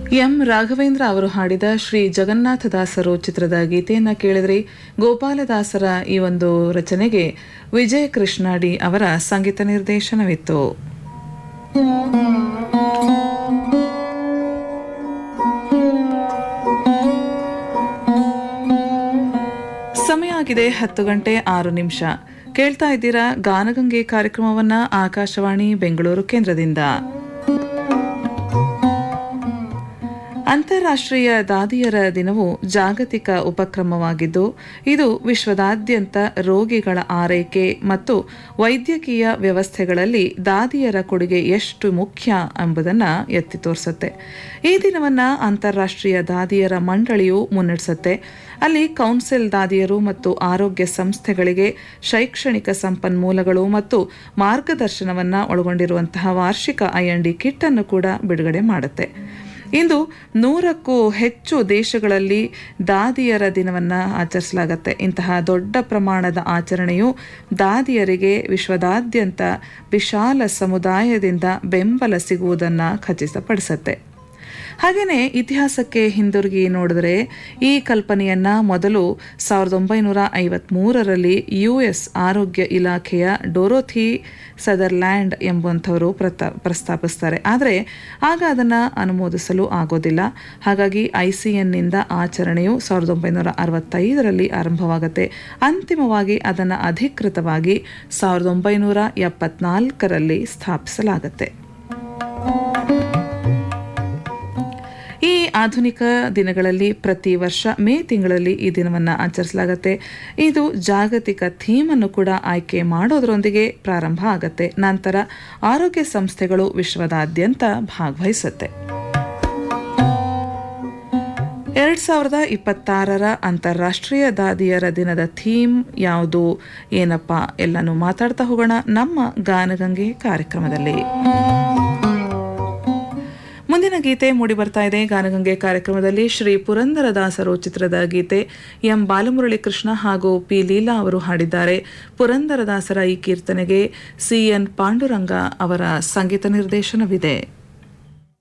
M Raghavendra ಅವರು ಹಾಡಿದ ಶ್ರೀ ಜಗನ್ನಾಥದಾಸರು ಚಿತ್ರದ ಗೀತೆಯನ್ನ ಕೇಳಿದ್ರಿ ಗೋಪಾಲದಾಸರ ಈ ಒಂದು ರಚನೆಗೆ ವಿಜಯ ಕೃಷ್ಣಾಡಿ ಅವರ ಸಂಗೀತ ನಿರ್ದೇಶನವಿತ್ತು ಸಮಯ ಆಗಿದೆ ಹತ್ತು ಗಂಟೆ ಆರು ನಿಮಿಷ ಕೇಳ್ತಾ ಇದ್ದೀರಾ ಗಾನಗಂಗೆ ಕಾರ್ಯಕ್ರಮವನ್ನ ಆಕಾಶವಾಣಿ ಬೆಂಗಳೂರು ಕೇಂದ್ರದಿಂದ ಅಂತಾರಾಷ್ಟ್ರೀಯ ದಾದಿಯರ ದಿನವು ಜಾಗತಿಕ ಉಪಕ್ರಮವಾಗಿದ್ದು ಇದು ವಿಶ್ವದಾದ್ಯಂತ ರೋಗಿಗಳ ಆರೈಕೆ ಮತ್ತು ವೈದ್ಯಕೀಯ ವ್ಯವಸ್ಥೆಗಳಲ್ಲಿ ದಾದಿಯರ ಕೊಡುಗೆ ಎಷ್ಟು ಮುಖ್ಯ ಎಂಬುದನ್ನು ಎತ್ತಿ ತೋರಿಸುತ್ತೆ ಈ ದಿನವನ್ನ ಅಂತಾರಾಷ್ಟ್ರೀಯ ದಾದಿಯರ ಮಂಡಳಿಯು ಮುನ್ನಡೆಸುತ್ತೆ ಅಲ್ಲಿ ಕೌನ್ಸಿಲ್ ದಾದಿಯರು ಮತ್ತು ಆರೋಗ್ಯ ಸಂಸ್ಥೆಗಳಿಗೆ ಶೈಕ್ಷಣಿಕ ಸಂಪನ್ಮೂಲಗಳು ಮತ್ತು ಮಾರ್ಗದರ್ಶನವನ್ನ ಒಳಗೊಂಡಿರುವಂತಹ ವಾರ್ಷಿಕ ಐಎನ್ಡಿ ಕಿಟ್ ಅನ್ನು ಕೂಡ ಬಿಡುಗಡೆ ಮಾಡುತ್ತೆ ಇಂದು ನೂರಕ್ಕೂ ಹೆಚ್ಚು ದೇಶಗಳಲ್ಲಿ ದಾದಿಯರ ದಿನವನ್ನು ಆಚರಿಸಲಾಗುತ್ತೆ ಇಂತಹ ದೊಡ್ಡ ಪ್ರಮಾಣದ ಆಚರಣೆಯು ದಾದಿಯರಿಗೆ ವಿಶ್ವದಾದ್ಯಂತ ವಿಶಾಲ ಸಮುದಾಯದಿಂದ ಬೆಂಬಲ ಸಿಗುವುದನ್ನು ಖಚಿತಪಡಿಸುತ್ತೆ ಹಾಗೆಯೇ ಇತಿಹಾಸಕ್ಕೆ ಹಿಂದಿರುಗಿ ನೋಡಿದ್ರೆ ಈ ಕಲ್ಪನೆಯನ್ನ ಮೊದಲು ಸಾವಿರದ ಒಂಬೈನೂರ ಐವತ್ಮೂರರಲ್ಲಿ ಯು ಎಸ್ ಆರೋಗ್ಯ ಇಲಾಖೆಯ ಡೊರೋಥಿ ಸದರ್ಲ್ಯಾಂಡ್ ಎಂಬುವಂಥವರು ಪ್ರತ ಪ್ರಸ್ತಾಪಿಸ್ತಾರೆ ಆದರೆ ಆಗ ಅದನ್ನು ಅನುಮೋದಿಸಲು ಆಗೋದಿಲ್ಲ ಹಾಗಾಗಿ ಐ ಸಿ ಎನ್ನಿಂದ ಆಚರಣೆಯು ಸಾವಿರದ ಒಂಬೈನೂರ ಅರವತ್ತೈದರಲ್ಲಿ ಆರಂಭವಾಗುತ್ತೆ ಅಂತಿಮವಾಗಿ ಅದನ್ನು ಅಧಿಕೃತವಾಗಿ ಸಾವಿರದ ಒಂಬೈನೂರ ಎಪ್ಪತ್ನಾಲ್ಕರಲ್ಲಿ ಸ್ಥಾಪಿಸಲಾಗುತ್ತೆ ಈ ಆಧುನಿಕ ದಿನಗಳಲ್ಲಿ ಪ್ರತಿ ವರ್ಷ ಮೇ ತಿಂಗಳಲ್ಲಿ ಈ ದಿನವನ್ನು ಆಚರಿಸಲಾಗುತ್ತೆ ಇದು ಜಾಗತಿಕ ಥೀಮನ್ನು ಕೂಡ ಆಯ್ಕೆ ಮಾಡೋದರೊಂದಿಗೆ ಪ್ರಾರಂಭ ಆಗುತ್ತೆ ನಂತರ ಆರೋಗ್ಯ ಸಂಸ್ಥೆಗಳು ವಿಶ್ವದಾದ್ಯಂತ ಭಾಗವಹಿಸುತ್ತೆ ಎರಡ್ ಸಾವಿರದ ಇಪ್ಪತ್ತಾರರ ಅಂತಾರಾಷ್ಟ್ರೀಯ ದಾದಿಯರ ದಿನದ ಥೀಮ್ ಯಾವುದು ಏನಪ್ಪ ಎಲ್ಲನೂ ಮಾತಾಡ್ತಾ ಹೋಗೋಣ ನಮ್ಮ ಗಾನಗಂಗೆ ಕಾರ್ಯಕ್ರಮದಲ್ಲಿ ಮುಂದಿನ ಗೀತೆ ಮೂಡಿ ಬರ್ತಾ ಇದೆ ಗಾನಗಂಗೆ ಕಾರ್ಯಕ್ರಮದಲ್ಲಿ ಶ್ರೀ ಪುರಂದರದಾಸರು ಚಿತ್ರದ ಗೀತೆ ಎಂ ಬಾಲಮುರಳಿ ಕೃಷ್ಣ ಹಾಗೂ ಪಿ ಲೀಲಾ ಅವರು ಹಾಡಿದ್ದಾರೆ ಪುರಂದರದಾಸರ ಈ ಕೀರ್ತನೆಗೆ ಸಿ ಎನ್ ಪಾಂಡುರಂಗ ಅವರ ಸಂಗೀತ ನಿರ್ದೇಶನವಿದೆ